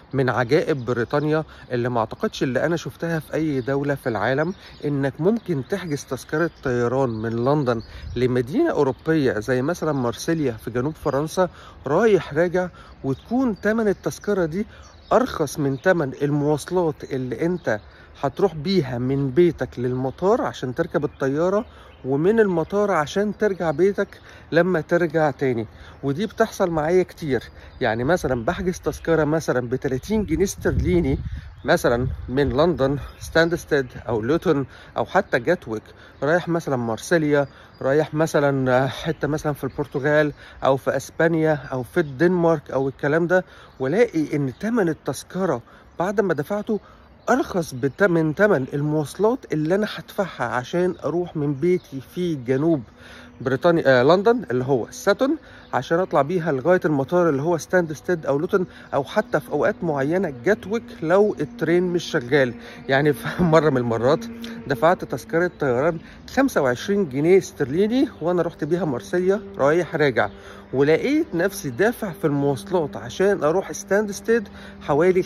من عجائب بريطانيا اللي ما اعتقدش اللي انا شفتها في اي دولة في العالم انك ممكن تحجز تذكرة طيران من لندن لمدينة اوروبية زي مثلا مارسيليا في جنوب فرنسا رايح راجع وتكون تمن التذكرة دي ارخص من تمن المواصلات اللي انت هتروح بيها من بيتك للمطار عشان تركب الطيارة ومن المطار عشان ترجع بيتك لما ترجع تاني ودي بتحصل معايا كتير يعني مثلا بحجز تذكرة مثلا ب 30 جنيه استرليني مثلا من لندن ستاندستيد او لوتون او حتى جاتويك رايح مثلا مارسيليا رايح مثلا حته مثلا في البرتغال او في اسبانيا او في الدنمارك او الكلام ده والاقي ان تمن التذكره بعد ما دفعته ارخص من تمن المواصلات اللي انا هدفعها عشان اروح من بيتي في جنوب بريطانيا آه لندن اللي هو ساتون عشان اطلع بيها لغايه المطار اللي هو ستاندستيد او لوتون او حتى في اوقات معينه جاتويك لو الترين مش شغال يعني في مره من المرات دفعت تذكره طيران 25 جنيه استرليني وانا رحت بيها مارسيليا رايح راجع ولقيت نفسي دافع في المواصلات عشان اروح ستاندستيد حوالي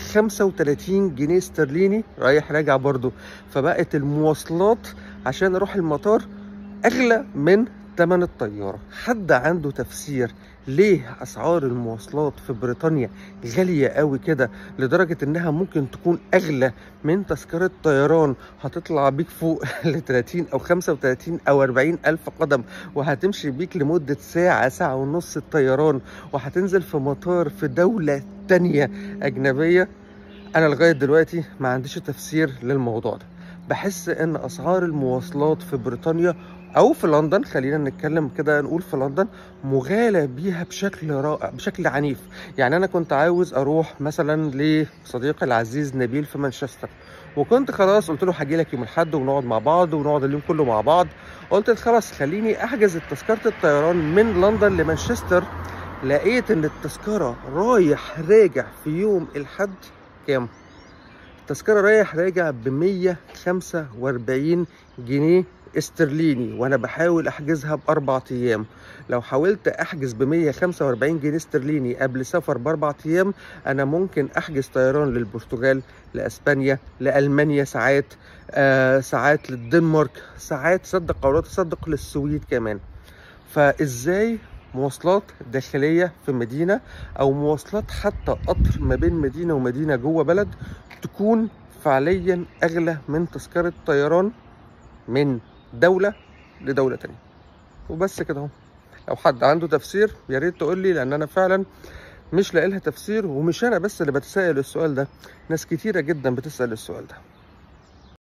35 جنيه استرليني رايح راجع برضو فبقت المواصلات عشان اروح المطار اغلى من تمن الطيارة حد عنده تفسير ليه أسعار المواصلات في بريطانيا غالية قوي كده لدرجة إنها ممكن تكون أغلى من تذكرة طيران هتطلع بيك فوق ل 30 أو 35 أو 40 ألف قدم وهتمشي بيك لمدة ساعة ساعة ونص الطيران وهتنزل في مطار في دولة تانية أجنبية أنا لغاية دلوقتي ما عنديش تفسير للموضوع ده بحس ان اسعار المواصلات في بريطانيا او في لندن خلينا نتكلم كده نقول في لندن مغالى بيها بشكل رائع بشكل عنيف يعني انا كنت عاوز اروح مثلا لصديقي العزيز نبيل في مانشستر وكنت خلاص قلت له هاجي لك يوم الاحد ونقعد مع بعض ونقعد اليوم كله مع بعض قلت خلاص خليني احجز تذكره الطيران من لندن لمانشستر لقيت ان التذكره رايح راجع في يوم الاحد كام التذكره رايح راجع ب 145 جنيه استرليني وانا بحاول احجزها باربع ايام لو حاولت احجز ب 145 جنيه استرليني قبل سفر باربع ايام انا ممكن احجز طيران للبرتغال لاسبانيا لالمانيا ساعات آه ساعات للدنمارك ساعات صدق او لا تصدق للسويد كمان فازاي مواصلات داخليه في مدينه او مواصلات حتى قطر ما بين مدينه ومدينه جوه بلد تكون فعليا اغلى من تذكره طيران من دولة لدولة تانية وبس كده اهو لو حد عنده تفسير يا ريت تقول لي لان انا فعلا مش لاقي لها تفسير ومش انا بس اللي بتساءل السؤال ده ناس كتيرة جدا بتسأل السؤال ده